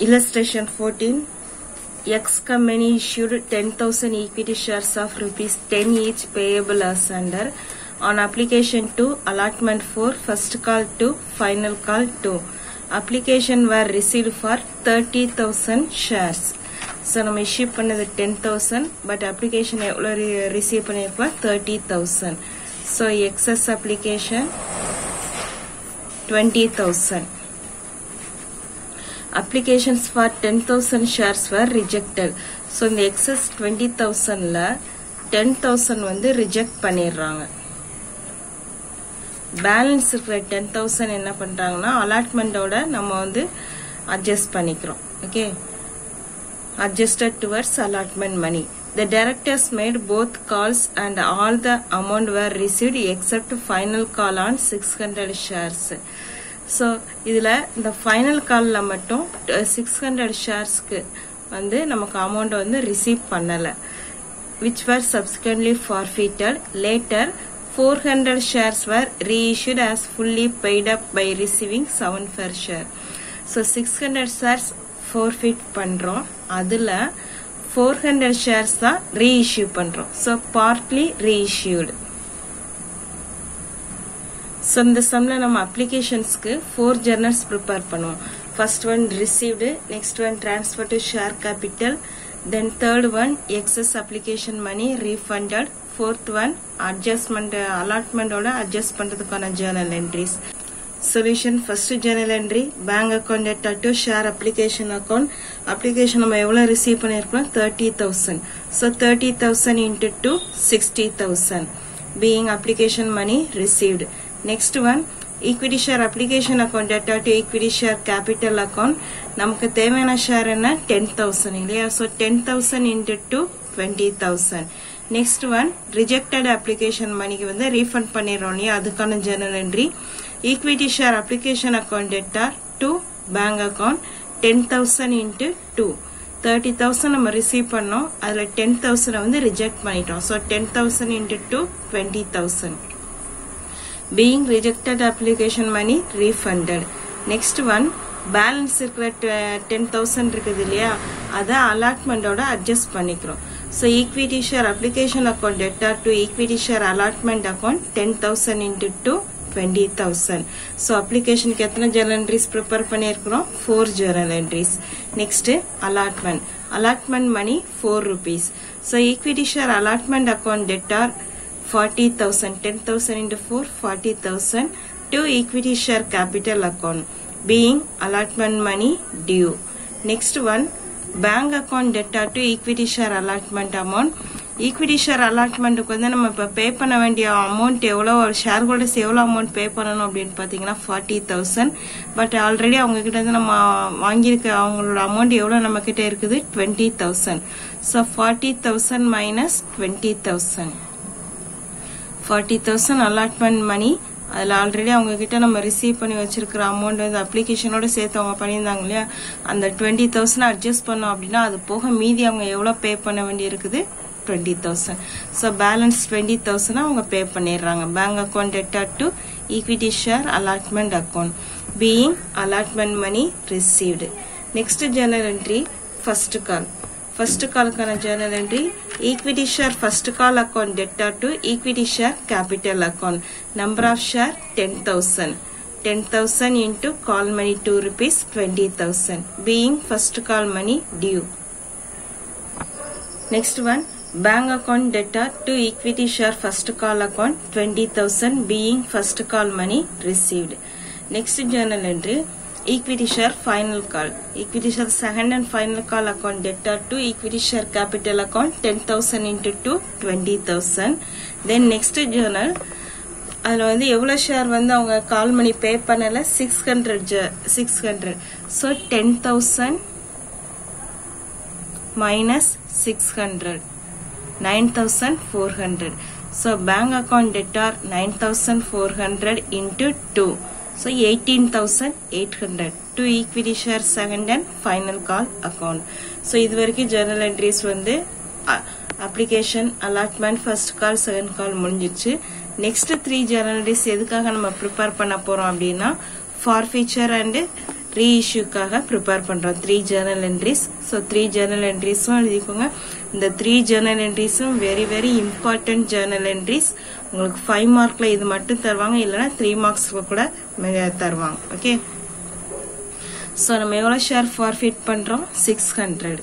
Illustration 14. X company issued 10,000 equity shares of rupees 10 each payable as under on application to allotment for first call to final call to application were received for 30,000 shares so நம்ம issue பண்ணது ten thousand but application எவ்வளோ receive பண்ணியிருக்கோம் thirty thousand so excess application twenty thousand applications for 10,000 shares were rejected. So இந்த excess 20,000ல 10,000 வந்து reject பண்ணிடுறாங்க balance இருக்கிற ten thousand என்ன பண்றாங்கன்னா அலாட்மெண்டோட நம்ம வந்து அட்ஜஸ்ட் பண்ணிக்கிறோம் okay adjusted towards allotment money the directors made both calls and all the amount were received except final call on six hundred shares so இதில் இந்த ஃபைனல் காலில் மட்டும் சிக்ஸ் ஹண்ட்ரட் ஷேர்ஸ்க்கு வந்து நமக்கு அமௌண்ட் வந்து ரிசீவ் பண்ணலை which were subsequently forfeited later 400 shares were reissued as fully paid up by receiving 7 per share so 600 shares forfeit பண்றோம் அதுல 400 shares தான் reissue பண்றோம் so partly reissued ஸோ இந்த சம்ல நம்ம அப்ளிகேஷன்ஸ்க்கு ஃபோர் ஜர்னல்ஸ் ப்ரிப்பேர் பண்ணுவோம் first one received next one transfer to share capital then third one excess application money refunded fourth one adjustment அலாட்மெண்டோட அட்ஜஸ்ட் பண்றதுக்கான journal entries solution first journal entry bank account debtor to share application account application நம்ம எவ்வளவு receive பண்ணிருக்கோம் thirty thousand so thirty thousand into two sixty thousand being application money received next one equity share application account debtor to equity share capital account நமக்கு தேவையான share என்ன ten thousand இல்லையா so ten thousand into two twenty thousand next one rejected application மணிக்கு வந்து refund பண்ணிடுறோம் இல்லையா அதுக்கான journal entry equity share application account debtor to bank account ten thousand into two thirty thousand நம்ம receive பண்ணோம் அதில் ten thousand வந்து reject பண்ணிட்டோம் so ten thousand into two twenty thousand being rejected application money refunded next one balance இருக்கிற ten thousand இருக்குது இல்லையா அதை அலாட்மெண்டோட அட்ஜஸ்ட் பண்ணிக்கிறோம் so equity share application account debtor to equity share allotment account ten thousand into two twenty thousand so அப்ளிகேஷனுக்கு எத்தனை journal entries prepare பண்ணியிருக்கிறோம் four journal entries next allotment allotment money four rupees so equity share allotment account debtor 40,000, 10,000 into 4, 40,000 to equity share capital account being allotment money due. Next one, bank account debtor to equity share allotment amount. Equity share அலாட்மெண்ட்டுக்கு வந்து நம்ம இப்போ pay பண்ண வேண்டிய amount எவ்வளோ share holders எவ்வளோ amount pay பண்ணணும் அப்படின்னு பார்த்தீங்கன்னா ஃபார்ட்டி தௌசண்ட் பட் ஆல்ரெடி அவங்க கிட்ட இருந்து நம்ம வாங்கியிருக்க அவங்களோட அமௌண்ட் எவ்வளோ நம்ம கிட்ட இருக்குது twenty thousand so forty thousand minus twenty thousand forty thousand allotment money அதில் ஆல்ரெடி அவங்க கிட்ட நம்ம ரிசீவ் பண்ணி வச்சிருக்கிற அமௌண்ட் வந்து அப்ளிகேஷனோட சேர்த்து அவங்க பண்ணியிருந்தாங்க இல்லையா அந்த டுவெண்ட்டி தௌசண்ட் அட்ஜஸ்ட் பண்ணோம் அப்படின்னா அது போக மீதி அவங்க எவ்வளோ பே பண்ண வேண்டி இருக்குது twenty thousand so balance twenty thousand அவங்க பே பண்ணிடுறாங்க bank account debtor to equity share allotment account being allotment money received next journal entry first call first காலுக்கான journal entry equity share first call account debtor to equity share capital account number of share ten thousand ten thousand into call money two rupees twenty thousand being first call money due next one bank account debtor to equity share first call account twenty thousand being first call money received next journal entry equity share final call equity share second and final call account debtor to equity share capital account 10000 into 2 20000 then next journal அதில் வந்து எவ்வளோ share வந்து அவங்க கால் money pay பண்ணல six hundred six hundred so ten thousand minus six hundred nine thousand four hundred so bank account debtor nine thousand four hundred into two So 18,800 to equity share second and final call account. So இது வரைக்கும் journal entries வந்து application allotment first call second call முடிஞ்சிச்சு next three ஜேர்னலிஸ் எதுக்காக நம்ம prepare பண்ண போறோம் அப்படின்னா forfeiture and ரீஇஷ்யூக்காக ப்ரிப்பேர் பண்ணுறோம் three journal entries so three journal என்ட்ரிஸும் எழுதிக்கோங்க இந்த த்ரீ ஜேர்னல் என்ட்ரிஸும் very very important journal entries உங்களுக்கு ஃபைவ் மார்க்கில் இது மட்டும் தருவாங்க இல்லைன்னா த்ரீ மார்க்ஸ்க்கு கூட தருவாங்க ஓகே ஸோ நம்ம எவ்வளோ ஷேர் ஃபார்ஃபிட் பண்ணுறோம் சிக்ஸ் ஹண்ட்ரட்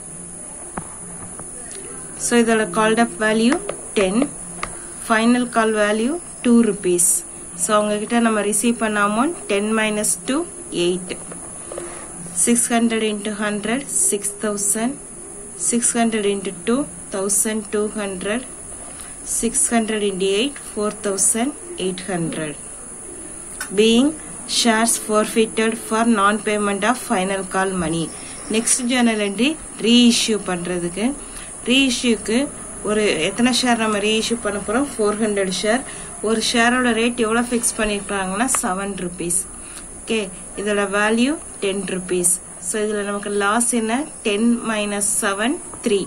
ஸோ இதோட called up value ten final call value two rupees so அவங்கக்கிட்ட நம்ம ரிசீவ் பண்ண amount ten minus two eight six hundred into hundred six thousand six hundred into two thousand two hundred six hundred into eight four thousand eight hundred being shares forfeited for non payment of final call money next journal entry reissue பண்ணுறதுக்கு ரீஇஷ்யூக்கு ஒரு எத்தனை share நம்ம reissue பண்ண போகிறோம் four hundred share ஒரு ஷேரோட rate எவ்வளோ ஃபிக்ஸ் பண்ணியிருக்காங்கன்னா செவன் ருபீஸ் ஓகே இதோட வேல்யூ டென் ருபீஸ் ஸோ இதில் நமக்கு லாஸ் என்ன ten minus seven three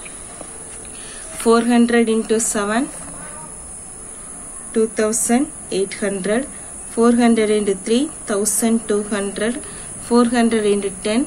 four hundred into seven two thousand eight hundred 400 into 3 1200 400 into 10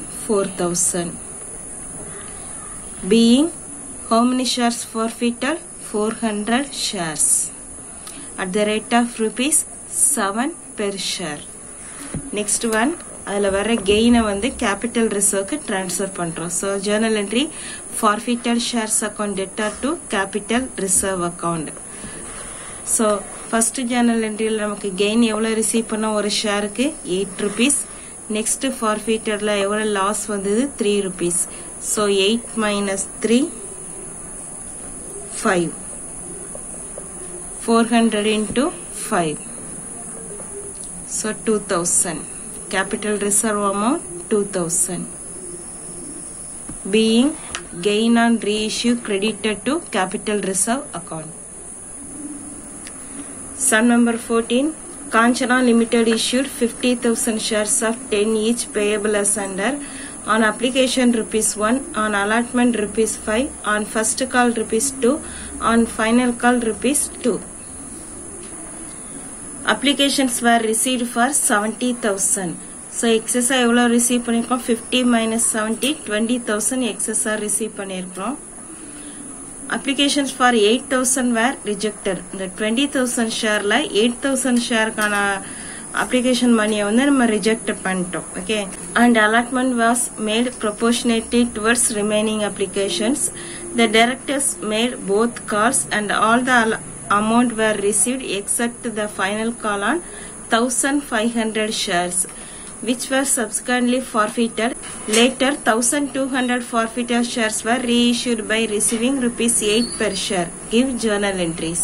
4000 being how many shares forfeited 400 shares at the rate of rupees 7 per share next one அதில் வர கெயினை வந்து capital ரிசர்வ்க்கு transfer பண்ணுறோம் so journal entry forfeited shares account debtor to capital reserve account so first journal என்ட்ரியில் நமக்கு gain எவ்வளோ receive பண்ணோம் ஒரு ஷேருக்கு எயிட் ருபீஸ் நெக்ஸ்ட் ஃபார்ஃபீட்டரில் எவ்வளோ லாஸ் வந்தது three rupees so eight minus three five four hundred into five so two thousand capital reserve amount two thousand being gain on reissue credited to capital reserve account. Sum number 14. Kanchana Limited issued 50,000 shares of 10 each payable as under on application rupees 1 on allotment rupees 5 on first call rupees 2 on final call rupees 2 applications were received for 70000 so excess எவ்வளோ receive பண்ணியிருக்கோம் fifty minus seventy twenty thousand எக்ஸஸாக receive பண்ணியிருக்கிறோம் applications for eight thousand were rejected இந்த twenty thousand ஷேரில் eight thousand ஷேருக்கான application மணியை வந்து நம்ம ரிஜெக்ட் பண்ணிட்டோம் okay and allotment was made proportionately towards remaining applications the directors made both calls and all the amount were received except the final call on 1500 shares which were subsequently forfeited. Later, 1200 forfeited shares were reissued by receiving rupees 8 per share. Give journal entries.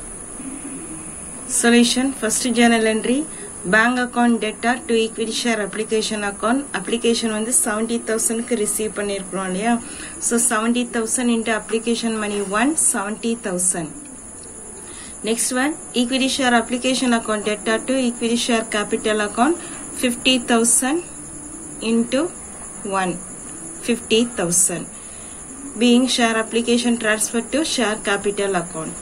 Solution First journal entry bank account debtor to equity share application account application வந்து seventy தௌசண்ட்க்கு receive பண்ணியிருக்கிறோம் இல்லையா so seventy thousand into application money one seventy thousand next one equity share application account debtor to equity share capital account fifty thousand into one fifty thousand being share application transferred to share capital account.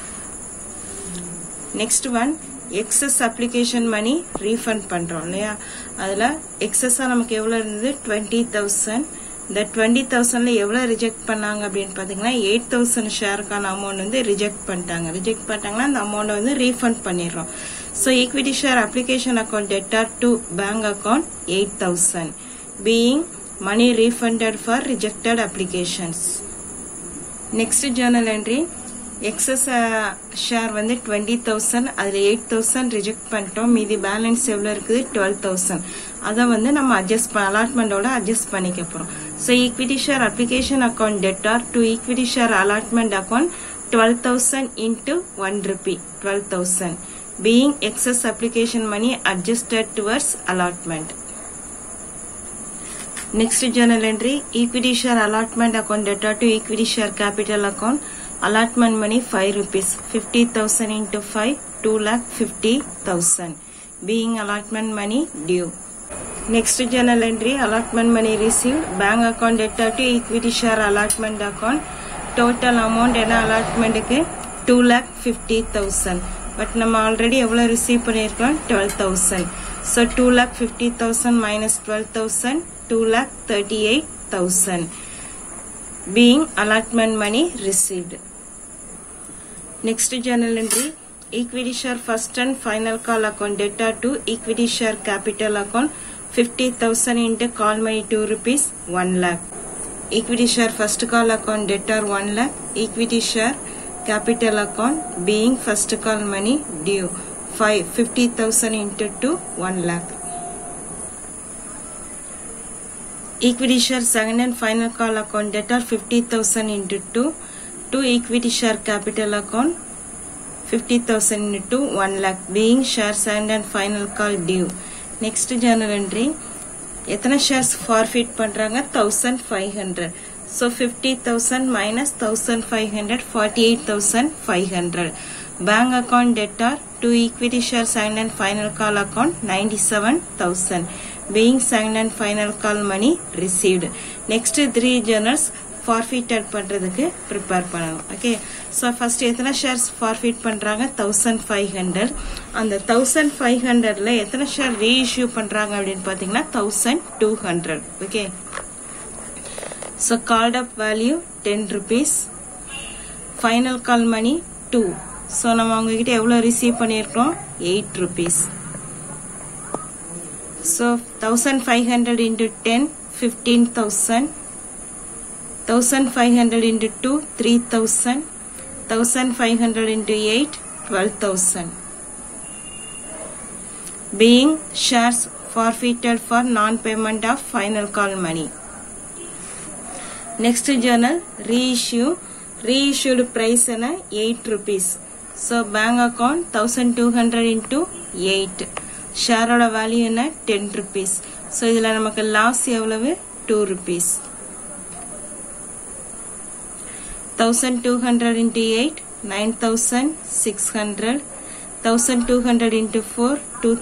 Next one excess application money refund பண்றோம் இல்லையா அதில் எக்ஸஸாக நமக்கு எவ்வளோ இருந்தது twenty thousand இந்த twenty தௌசண்ட்ல எவ்வளோ ரிஜெக்ட் பண்ணாங்க அப்படின்னு பார்த்தீங்கன்னா எயிட் தௌசண்ட் ஷேருக்கான அமௌண்ட் வந்து ரிஜெக்ட் பண்ணிட்டாங்க ரிஜெக்ட் பண்ணிட்டாங்கன்னா அந்த அமௌண்ட்டை வந்து ரீஃபண்ட் பண்ணிடுறோம் so equity share application account debtor to bank account eight thousand being money refunded for rejected applications. Next journal entry excess share வந்து டுவெண்ட்டி தௌசண்ட் அதில் எயிட் தௌசண்ட் ரிஜெக்ட் பண்ணிட்டோம் மீதி பேலன்ஸ் எவ்வளோ இருக்குது டுவெல் தௌசண்ட் அதை வந்து நம்ம அட்ஜஸ்ட் அலாட்மெண்ட்டோட அட்ஜஸ்ட் பண்ணிக்க போகிறோம் so equity share application account debtor to equity share allotment account twelve thousand into one rupee twelve thousand being excess application money adjusted towards allotment Next journal entry equity share allotment account data to equity share capital account allotment money 5 rupees 50000 into 5 2 lakh 50000 being allotment money due next journal entry allotment money received bank account data to equity share allotment account total amount என்ன allotment க்கு 2 lakh 50000 but நம்ம already எவ்வளோ receive பண்ணியிருக்கோம் twelve thousand so two lakh fifty thousand minus twelve thousand two lakh thirty eight thousand being allotment money received next journal entry equity share first and final call account data to equity share capital account 50000 into call money 2 rupees 1 lakh equity share first call account debtor 1 lakh equity share capital account being first call money due 5 50000 into 2 1 lakh equity share second and final call account debtor 50000 into 2 2 equity share capital account 50,000 into 1 lakh being share signed and final call due. Next journal entry. எத்தனை shares forfeit பண்ணுறாங்க thousand five hundred so fifty thousand minus thousand five hundred forty eight thousand five hundred bank account debtor to equity share sign and final call account ninety seven thousand being sign and final call money received next three journals forfeited பண்ணுறதுக்கு prepare பண்ணணும் okay so first எத்தனை shares forfeit பண்ணுறாங்க thousand five hundred அந்த thousand five ஹண்ட்ரட்ல எத்தனை share reissue பண்ணுறாங்க அப்படின்னு பார்த்தீங்கன்னா thousand two hundred okay so called up value ten rupees final call money two so நம்ம அவங்ககிட்ட எவ்வளோ ரிசீவ் பண்ணியிருக்கோம் eight rupees so thousand five hundred into ten fifteen thousand 1500 into 2 3000 1500 into 8 12000 being shares forfeited for non-payment of final call money next journal reissue reissued price na 8 rupees so bank account 1200 into 8 share oda value na 10 rupees so இதுல நமக்கு loss எவ்வளவு 2 rupees 1200 into 8 9600 1200 into 4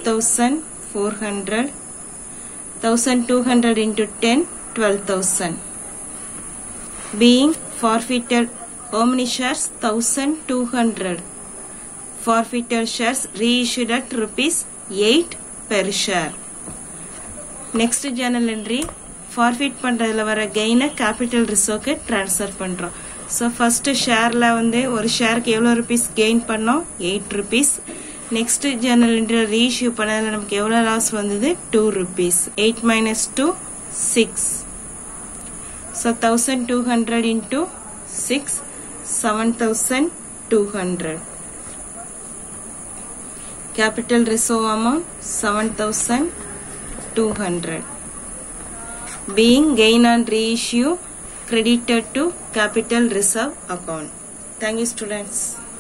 2400 1200 into 10 12000 being forfeited how many shares 1200 forfeited shares reissued at rupees 8 per share next journal entry forfeit பண்றதுல வர கெயினை capital ரிசர்வ்க்கு transfer பண்றோம் so first ஷேரில் வந்து ஒரு ஷேருக்கு எவ்வளோ ருபீஸ் கெயின் பண்ணோம் எயிட் ருபீஸ் நெக்ஸ்ட் ஜேர்னல் இன்ட்ரியில் ரீஇஷ்யூ பண்ணதில் நமக்கு எவ்வளோ லாஸ் வந்தது two rupees eight minus two six so thousand two hundred into six seven thousand two hundred capital reserve amount seven thousand two hundred being gain on reissue credited to capital reserve account. Thank you students.